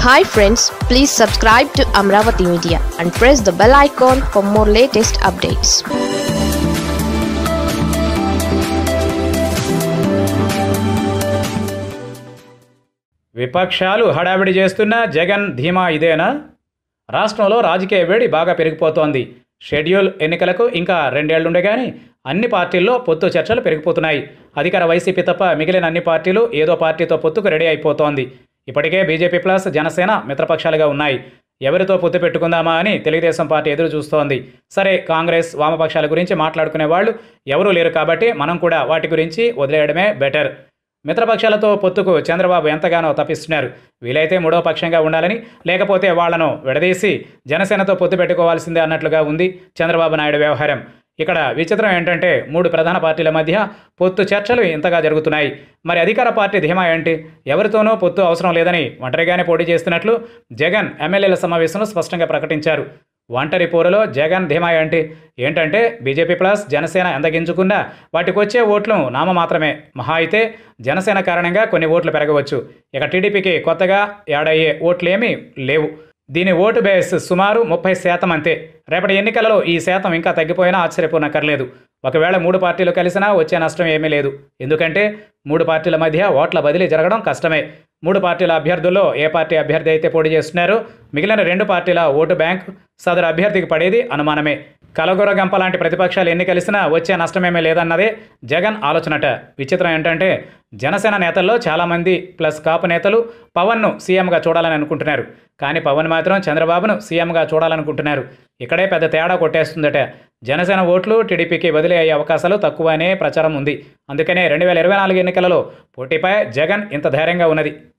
hi friends please subscribe to Amaravati media and press the bell icon for more latest updates విపక్షాలు హడావిడి చేస్తున్న జగన్ ధీమా ఇదేనా రాష్ట్రంలో రాజకీయ వేడి బాగా పెరిగిపోతోంది షెడ్యూల్ ఎన్నికలకు ఇంకా రెండేళ్లుండగానే అన్ని పార్టీల్లో పొత్తు చర్చలు పెరిగిపోతున్నాయి అధికార వైసీపీ తప్ప మిగిలిన అన్ని పార్టీలు ఏదో పార్టీతో పొత్తుకు రెడీ అయిపోతోంది ఇప్పటికే బీజేపీ ప్లస్ జనసేన మిత్రపక్షాలుగా ఉన్నాయి ఎవరితో పొత్తు పెట్టుకుందామా అని తెలుగుదేశం పార్టీ ఎదురు చూస్తోంది సరే కాంగ్రెస్ వామపక్షాల గురించి మాట్లాడుకునే వాళ్ళు ఎవరూ లేరు కాబట్టి మనం కూడా వాటి గురించి వదిలేయడమే బెటర్ మిత్రపక్షాలతో పొత్తుకు చంద్రబాబు ఎంతగానో తప్పిస్తున్నారు వీలైతే మూడో పక్షంగా ఉండాలని లేకపోతే వాళ్లను విడదీసి జనసేనతో పొత్తు పెట్టుకోవాల్సిందే అన్నట్లుగా ఉంది చంద్రబాబు నాయుడు వ్యవహారం ఇక్కడ విచిత్రం ఏంటంటే మూడు ప్రధాన పార్టీల మధ్య పొత్తు చర్చలు ఇంతగా జరుగుతున్నాయి మరి అధికార పార్టీ ధీమా ఏంటి ఎవరితోనూ పొత్తు అవసరం లేదని ఒంటరిగానే పోటీ చేస్తున్నట్లు జగన్ ఎమ్మెల్యేల సమావేశంలో స్పష్టంగా ప్రకటించారు ఒంటరి పోరులో జగన్ ధీమా ఏంటి ఏంటంటే బీజేపీ ప్లస్ జనసేన ఎంతగించుకున్నా వాటికి వచ్చే ఓట్లు నామ మాత్రమే మహా అయితే జనసేన కారణంగా కొన్ని ఓట్లు పెరగవచ్చు ఇక టీడీపీకి కొత్తగా యాడయ్యే ఓట్లేమీ లేవు దీని ఓటు బేస్ సుమారు ముప్పై శాతం అంతే రేపటి ఎన్నికలలో ఈ శాతం ఇంకా తగ్గిపోయినా ఆశ్చర్యపోనక్కర్లేదు ఒకవేళ మూడు పార్టీలు కలిసినా వచ్చే నష్టం ఏమీ లేదు ఎందుకంటే మూడు పార్టీల మధ్య ఓట్ల బదిలీ జరగడం కష్టమే మూడు పార్టీల అభ్యర్థుల్లో ఏ పార్టీ అభ్యర్థి అయితే పోటీ చేస్తున్నారో మిగిలిన రెండు పార్టీల ఓటు బ్యాంక్ సదరు అభ్యర్థికి పడేది అనుమానమే కలగొరగంప లాంటి ప్రతిపక్షాలు ఎన్ని కలిసినా వచ్చే నష్టమేమీ లేదన్నదే జగన్ ఆలోచనట విచిత్రం ఏంటంటే జనసేన నేతల్లో చాలామంది ప్లస్ కాపు నేతలు పవన్ను సీఎంగా చూడాలని అనుకుంటున్నారు కానీ పవన్ మాత్రం చంద్రబాబును సీఎంగా చూడాలనుకుంటున్నారు ఇక్కడే పెద్ద తేడా కొట్టేస్తుందట జనసేన ఓట్లు టీడీపీకి బదిలీ అయ్యే అవకాశాలు తక్కువ అనే ప్రచారం ఉంది అందుకనే రెండు వేల ఇరవై నాలుగు ఎన్నికలలో పోటీపై జగన్ ఇంత ధైర్యంగా ఉన్నది